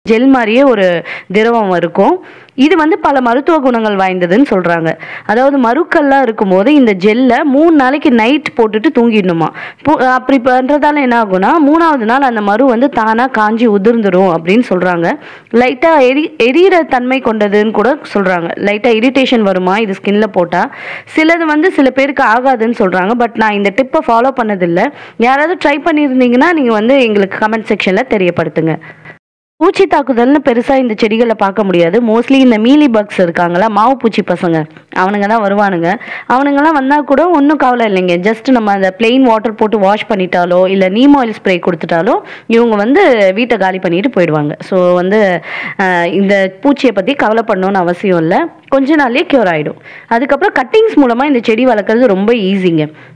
gel மாதிரியே ஒரு திரவம் இருக்கும் இது வந்து பல மருத்துவ குணங்கள் வாய்ந்ததுன்னு சொல்கிறாங்க அதாவது மருக்கள்லாம் இருக்கும்போது இந்த ஜெல்லை மூணு நாளைக்கு நைட் போட்டுட்டு தூங்கிடணுமா பு- அப்படி பண்ணுறதால என்ன ஆகும்னா மூணாவது நாள் அந்த மரு வந்து தானாக காஞ்சி உதிர்ந்துடும் அப்படின்னு சொல்கிறாங்க லைட்டாக எரி எரியிற தன்மை கொண்டதுன்னு கூட சொல்கிறாங்க லைட்டாக இரிட்டேஷன் வருமா இது ஸ்கின்ல போட்டால் சிலது வந்து சில பேருக்கு ஆகாதுன்னு சொல்கிறாங்க பட் நான் இந்த டிப்பை ஃபாலோ பண்ணதில்லை யாராவது ட்ரை பண்ணியிருந்தீங்கன்னா நீங்கள் வந்து எங்களுக்கு கமெண்ட் செக்ஷனில் தெரியப்படுத்துங்க பூச்சி தாக்குதல்னு பெருசாக இந்த செடிகளை பார்க்க முடியாது மோஸ்ட்லி இந்த மீலி பக்ஸ் இருக்காங்களா மாவு பூச்சி பசங்க அவனுங்க தான் வருவானுங்க அவனுங்கெல்லாம் வந்தால் கூட ஒன்றும் கவலை இல்லைங்க ஜஸ்ட் நம்ம அந்த plain வாட்டர் போட்டு வாஷ் பண்ணிட்டாலோ இல்லை நீம் ஆயில் ஸ்ப்ரே கொடுத்துட்டாலோ இவங்க வந்து வீட்டை காலி பண்ணிட்டு போயிடுவாங்க ஸோ வந்து அஹ், இந்த பூச்சியை பற்றி கவலைப்படணும்னு அவசியம் இல்லை கொஞ்ச நாள்லயே க்யூர் ஆகிடும் அதுக்கப்புறம் கட்டிங்ஸ் மூலமாக இந்த செடி வளர்க்குறது ரொம்ப ஈஸிங்க